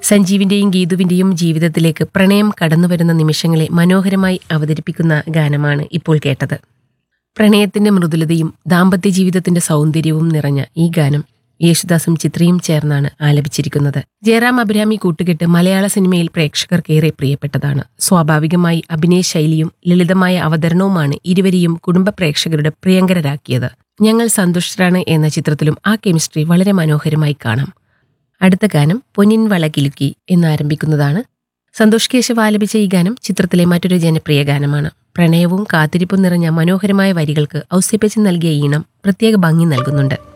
സഞ്ജീവിന്റെയും ഗീതുവിന്റെയും ജീവിതത്തിലേക്ക് പ്രണയം കടന്നുവരുന്ന നിമിഷങ്ങളെ മനോഹരമായി അവതരിപ്പിക്കുന്ന ഗാനമാണ് ഇപ്പോൾ കേട്ടത് പ്രണയത്തിന്റെ മൃദുലതയും ദാമ്പത്യ ജീവിതത്തിന്റെ സൗന്ദര്യവും നിറഞ്ഞ ഈ ഗാനം യേശുദാസും ചിത്രയും ചേർന്നാണ് ആലപിച്ചിരിക്കുന്നത് ജയറാം അഭിരാമി കൂട്ടുകെട്ട് മലയാള സിനിമയിൽ പ്രേക്ഷകർക്കേറെ പ്രിയപ്പെട്ടതാണ് സ്വാഭാവികമായി അഭിനയ ശൈലിയും ലളിതമായ അവതരണവുമാണ് ഇരുവരെയും കുടുംബ പ്രേക്ഷകരുടെ പ്രിയങ്കരരാക്കിയത് ഞങ്ങൾ സന്തുഷ്ടരാണ് എന്ന ചിത്രത്തിലും ആ കെമിസ്ട്രി വളരെ മനോഹരമായി കാണാം അടുത്ത ഗാനം പൊന്നിൻ വളകിലുക്കി എന്നാരംഭിക്കുന്നതാണ് സന്തോഷ് കേശവ് ആലപിച്ച ഈ ഗാനം ചിത്രത്തിലെ മറ്റൊരു ജനപ്രിയ ഗാനമാണ് പ്രണയവും കാത്തിരിപ്പും നിറഞ്ഞ മനോഹരമായ വരികൾക്ക് ഔസേപ്പച്ചൻ നൽകിയ ഈണം പ്രത്യേക ഭംഗി നൽകുന്നുണ്ട്